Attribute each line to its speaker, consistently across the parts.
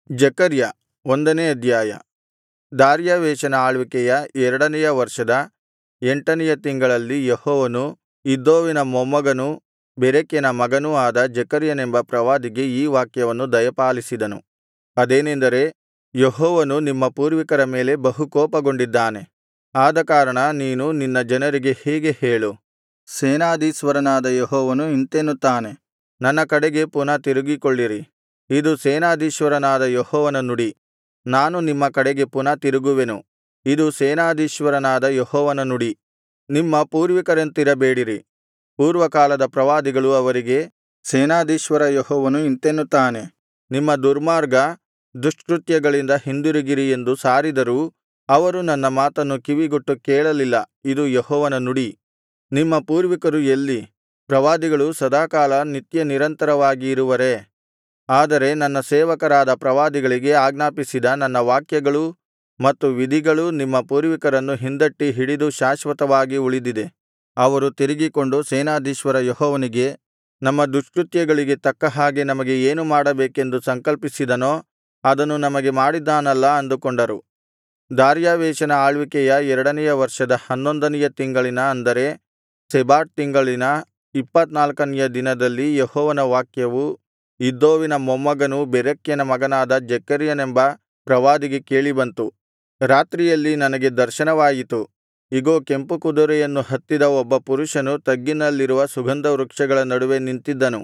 Speaker 1: ಜೆಕರ್ಯ ಒಂದನೇ ಅಧ್ಯಾಯ ದಾರ್ಯಾವೆಷನ ಆಳ್ವಿಕೆಯ ಎರಡನೆಯ ವರ್ಷದ ಎಂಟನೆಯ ತಿಂಗಳಲ್ಲಿ ಯೆಹೋವನು ಇದ್ದೋವಿನ ಮೊಮ್ಮಗನೂ ಬೆರೆಕ್ಯನ ಮಗನೂ ಆದ ಜೆಕರ್ಯನೆಂಬ ಪ್ರವಾದಿಗೆ ಈ ವಾಕ್ಯವನ್ನು ದಯಪಾಲಿಸಿದನು ಅದೇನೆಂದರೆ ಯೆಹೋವನು ನಿಮ್ಮ ಪೂರ್ವಿಕರ ಮೇಲೆ ಬಹು ಕೋಪಗೊಂಡಿದ್ದಾನೆ ಆದಕಾರಣ ನೀನು ನಿನ್ನ ಜನರಿಗೆ ಹೀಗೆ ಹೇಳು ಸೇನಾಧೀಶ್ವರನಾದ ಯೆಹೋವನು ಇಂತೆನ್ನುತ್ತಾನೆ ನನ್ನ ಕಡೆಗೆ ಪುನಃ ತಿರುಗಿಕೊಳ್ಳಿರಿ ಇದು ಸೇನಾಧೀಶ್ವರನಾದ ಯೆಹೋವನ ನುಡಿ ನಾನು ನಿಮ್ಮ ಕಡೆಗೆ ಪುನಃ ತಿರುಗುವೆನು ಇದು ಸೇನಾಧೀಶ್ವರನಾದ ಯೆಹೋವನ ನುಡಿ ನಿಮ್ಮ ಪೂರ್ವಿಕರಂತಿರಬೇಡಿರಿ ಪೂರ್ವಕಾಲದ ಪ್ರವಾದಿಗಳು ಅವರಿಗೆ ಸೇನಾಧೀಶ್ವರ ಯೆಹೋವನು ಇಂತೆನ್ನುತ್ತಾನೆ ನಿಮ್ಮ ದುರ್ಮಾರ್ಗ ದುಷ್ಕೃತ್ಯಗಳಿಂದ ಹಿಂದಿರುಗಿರಿ ಎಂದು ಸಾರಿದರೂ ಅವರು ನನ್ನ ಮಾತನ್ನು ಕಿವಿಗೊಟ್ಟು ಕೇಳಲಿಲ್ಲ ಇದು ಯೆಹೋವನ ನುಡಿ ನಿಮ್ಮ ಪೂರ್ವಿಕರು ಎಲ್ಲಿ ಪ್ರವಾದಿಗಳು ಸದಾಕಾಲ ನಿತ್ಯನಿರಂತರವಾಗಿ ಇರುವರೇ ಆದರೆ ನನ್ನ ಸೇವಕರಾದ ಪ್ರವಾದಿಗಳಿಗೆ ಆಜ್ಞಾಪಿಸಿದ ನನ್ನ ವಾಕ್ಯಗಳೂ ಮತ್ತು ವಿಧಿಗಳೂ ನಿಮ್ಮ ಪೂರ್ವಿಕರನ್ನು ಹಿಂದಟ್ಟಿ ಹಿಡಿದು ಶಾಶ್ವತವಾಗಿ ಉಳಿದಿದೆ ಅವರು ತಿರುಗಿಕೊಂಡು ಸೇನಾಧೀಶ್ವರ ಯೆಹೋವನಿಗೆ ನಮ್ಮ ದುಷ್ಕೃತ್ಯಗಳಿಗೆ ತಕ್ಕ ಹಾಗೆ ನಮಗೆ ಏನು ಮಾಡಬೇಕೆಂದು ಸಂಕಲ್ಪಿಸಿದನೋ ಅದನ್ನು ನಮಗೆ ಮಾಡಿದ್ದಾನಲ್ಲಾ ಅಂದುಕೊಂಡರು ದಾರ್ಯಾವೆಷನ ಆಳ್ವಿಕೆಯ ಎರಡನೆಯ ವರ್ಷದ ಹನ್ನೊಂದನೆಯ ತಿಂಗಳಿನ ಅಂದರೆ ಶೆಬಾಟ್ ತಿಂಗಳಿನ ಇಪ್ಪತ್ತನಾಲ್ಕನೆಯ ದಿನದಲ್ಲಿ ಯೆಹೋವನ ವಾಕ್ಯವು ಇದ್ದೋವಿನ ಮೊಮ್ಮಗನೂ ಬೆರೆಕ್ಯನ ಮಗನಾದ ಜೆಕರ್ಯನೆಂಬ ಪ್ರವಾದಿಗೆ ಕೇಳಿಬಂತು ರಾತ್ರಿಯಲ್ಲಿ ನನಗೆ ದರ್ಶನವಾಯಿತು ಇಗೋ ಕೆಂಪು ಕುದುರೆಯನ್ನು ಹತ್ತಿದ ಒಬ್ಬ ಪುರುಷನು ತಗ್ಗಿನಲ್ಲಿರುವ ಸುಗಂಧವೃಕ್ಷಗಳ ನಡುವೆ ನಿಂತಿದ್ದನು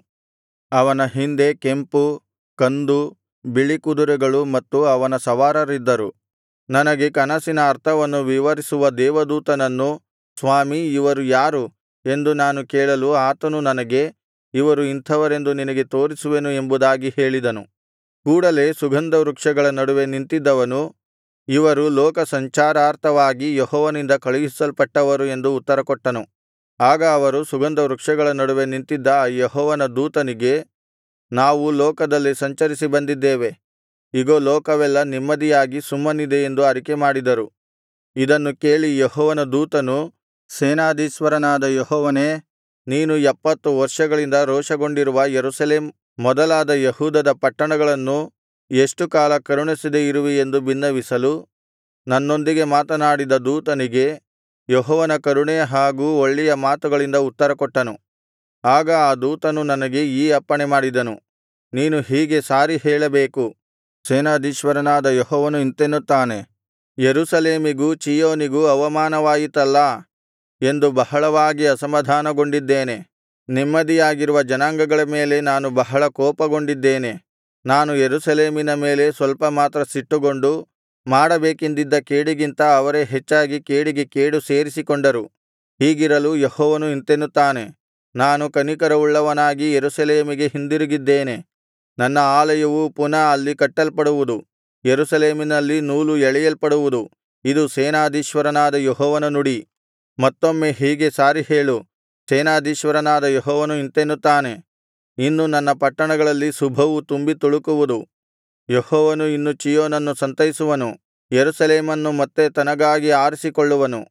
Speaker 1: ಅವನ ಹಿಂದೆ ಕೆಂಪು ಕಂದು ಬಿಳಿ ಕುದುರೆಗಳು ಮತ್ತು ಅವನ ಸವಾರರಿದ್ದರು ನನಗೆ ಕನಸಿನ ಅರ್ಥವನ್ನು ವಿವರಿಸುವ ದೇವದೂತನನ್ನು ಸ್ವಾಮೀ ಇವರು ಯಾರು ಎಂದು ನಾನು ಕೇಳಲು ಆತನು ನನಗೆ ಇವರು ಇಂಥವರೆಂದು ನಿನಗೆ ತೋರಿಸುವೆನು ಎಂಬುದಾಗಿ ಹೇಳಿದನು ಕೂಡಲೆ ಸುಗಂಧವೃಕ್ಷಗಳ ನಡುವೆ ನಿಂತಿದ್ದವನು ಇವರು ಲೋಕ ಸಂಚಾರಾರ್ಥವಾಗಿ ಯೆಹೋವನಿಂದ ಕಳುಹಿಸಲ್ಪಟ್ಟವರು ಎಂದು ಉತ್ತರಕೊಟ್ಟನು ಆಗ ಅವರು ಸುಗಂಧವೃಕ್ಷಗಳ ನಡುವೆ ನಿಂತಿದ್ದ ಆ ಯೆಹೋವನ ದೂತನಿಗೆ ನಾವು ಲೋಕದಲ್ಲಿ ಸಂಚರಿಸಿ ಬಂದಿದ್ದೇವೆ ಇಗೋ ಲೋಕವೆಲ್ಲಾ ನೆಮ್ಮದಿಯಾಗಿ ಸುಮ್ಮನಿದೆ ಎಂದು ಅರಿಕೆಮಾಡಿದರು ಇದನ್ನು ಕೇಳಿ ಯೆಹೋವನ ದೂತನು ಸೇನಾಧೀಶ್ವರನಾದ ಯೆಹೋವನೇ ನೀನು ಎಪ್ಪತ್ತು ವರ್ಷಗಳಿಂದ ರೋಷಗೊಂಡಿರುವ ಯೆರೂಸಲೇಮ್ ಮೊದಲಾದ ಯೆಹೂದದ ಪಟ್ಟಣಗಳನ್ನು ಎಷ್ಟು ಕಾಲ ಕರುಣಿಸದೆ ಇರುವಿ ಎಂದು ಬಿನ್ನವಿಸಲು ನನ್ನೊಂದಿಗೆ ಮಾತನಾಡಿದ ದೂತನಿಗೆ ಯೆಹೋವನ ಕರುಣೆ ಹಾಗೂ ಒಳ್ಳೆಯ ಮಾತುಗಳಿಂದ ಉತ್ತರಕೊಟ್ಟನು ಆಗ ಆ ದೂತನು ನನಗೆ ಈ ಅಪ್ಪಣೆ ಮಾಡಿದನು ನೀನು ಹೀಗೆ ಸಾರಿ ಹೇಳಬೇಕು ಸೇನಾಧೀಶ್ವರನಾದ ಯೆಹೋವನು ಇಂತೆನ್ನುತ್ತಾನೆ ಯೆರೂಸಲೇಮಿಗೂ ಚೀಯೋನಿಗೂ ಅವಮಾನವಾಯಿತಲ್ಲಾ ಎಂದು ಬಹಳವಾಗಿ ಅಸಮಾಧಾನಗೊಂಡಿದ್ದೇನೆ ನೆಮ್ಮದಿಯಾಗಿರುವ ಜನಾಂಗಗಳ ಮೇಲೆ ನಾನು ಬಹಳ ಕೋಪಗೊಂಡಿದ್ದೇನೆ ನಾನು ಯೆರೂಸಲೇಮಿನ ಮೇಲೆ ಸ್ವಲ್ಪ ಮಾತ್ರ ಸಿಟ್ಟುಗೊಂಡು ಮಾಡಬೇಕೆಂದಿದ್ದ ಕೇಡಿಗಿಂತ ಅವರೇ ಹೆಚ್ಚಾಗಿ ಕೇಡಿಗೆ ಕೇಡು ಸೇರಿಸಿಕೊಂಡರು ಹೀಗಿರಲು ಯೆಹೋವನು ಇಂತೆನ್ನುತ್ತಾನೆ ನಾನು ಕನಿಕರವುಳ್ಳವನಾಗಿ ಯೆರೂಸಲೇಮಿಗೆ ಹಿಂದಿರುಗಿದ್ದೇನೆ ನನ್ನ ಆಲಯವು ಪುನಃ ಅಲ್ಲಿ ಕಟ್ಟಲ್ಪಡುವುದು ಯೆರೂಸಲೇಮಿನಲ್ಲಿ ನೂಲು ಎಳೆಯಲ್ಪಡುವುದು ಇದು ಸೇನಾಧೀಶ್ವರನಾದ ಯೆಹೋವನ ನುಡಿ ಮತ್ತೊಮ್ಮೆ ಹೀಗೆ ಸಾರಿ ಹೇಳು ಸೇನಾಧೀಶ್ವರನಾದ ಯೆಹೋವನು ಇಂತೆನ್ನುತ್ತಾನೆ ಇನ್ನು ನನ್ನ ಪಟ್ಟಣಗಳಲ್ಲಿ ಶುಭವು ತುಂಬಿ ತುಳುಕುವುದು ಯೆಹೋವನು ಇನ್ನು ಚೀಯೋನನ್ನು ಸಂತೈಸುವನು ಯೆರೂಸಲೇಮನ್ನು ಮತ್ತೆ ತನಗಾಗಿ ಆರಿಸಿಕೊಳ್ಳುವನು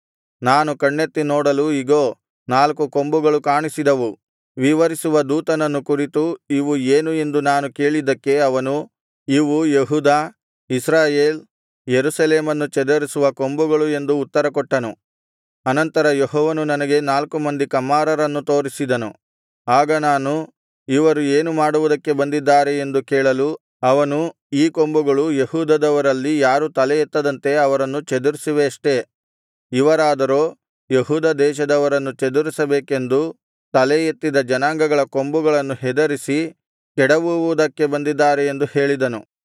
Speaker 1: ನಾನು ಕಣ್ಣೆತ್ತಿ ನೋಡಲು ಇಗೋ ನಾಲ್ಕು ಕೊಂಬುಗಳು ಕಾಣಿಸಿದವು ವಿವರಿಸುವ ದೂತನನ್ನು ಕುರಿತು ಇವು ಏನು ಎಂದು ನಾನು ಕೇಳಿದ್ದಕ್ಕೆ ಅವನು ಇವು ಯೆಹೂದ ಇಸ್ರಾಯೇಲ್ ಯೆರೂಸಲೇಮನ್ನು ಚದರಿಸುವ ಕೊಂಬುಗಳು ಎಂದು ಉತ್ತರಕೊಟ್ಟನು ಅನಂತರ ಯೆಹೋವನು ನನಗೆ ನಾಲ್ಕು ಮಂದಿ ಕಮ್ಮಾರರನ್ನು ತೋರಿಸಿದನು ಆಗ ನಾನು ಇವರು ಏನು ಮಾಡುವುದಕ್ಕೆ ಬಂದಿದ್ದಾರೆ ಎಂದು ಕೇಳಲು ಅವನು ಈ ಕೊಂಬುಗಳು ಯೆಹೂದದವರಲ್ಲಿ ಯಾರೂ ತಲೆ ಎತ್ತದಂತೆ ಅವರನ್ನು ಚದುರಿಸಿವೆಯಷ್ಟೆ ಇವರಾದರೋ ಯೆಹೂದ ದೇಶದವರನ್ನು ಚದುರಿಸಬೇಕೆಂದು ತಲೆ ಎತ್ತಿದ ಜನಾಂಗಗಳ ಕೊಂಬುಗಳನ್ನು ಹೆದರಿಸಿ ಕೆಡವುವುದಕ್ಕೆ ಬಂದಿದ್ದಾರೆ ಎಂದು ಹೇಳಿದನು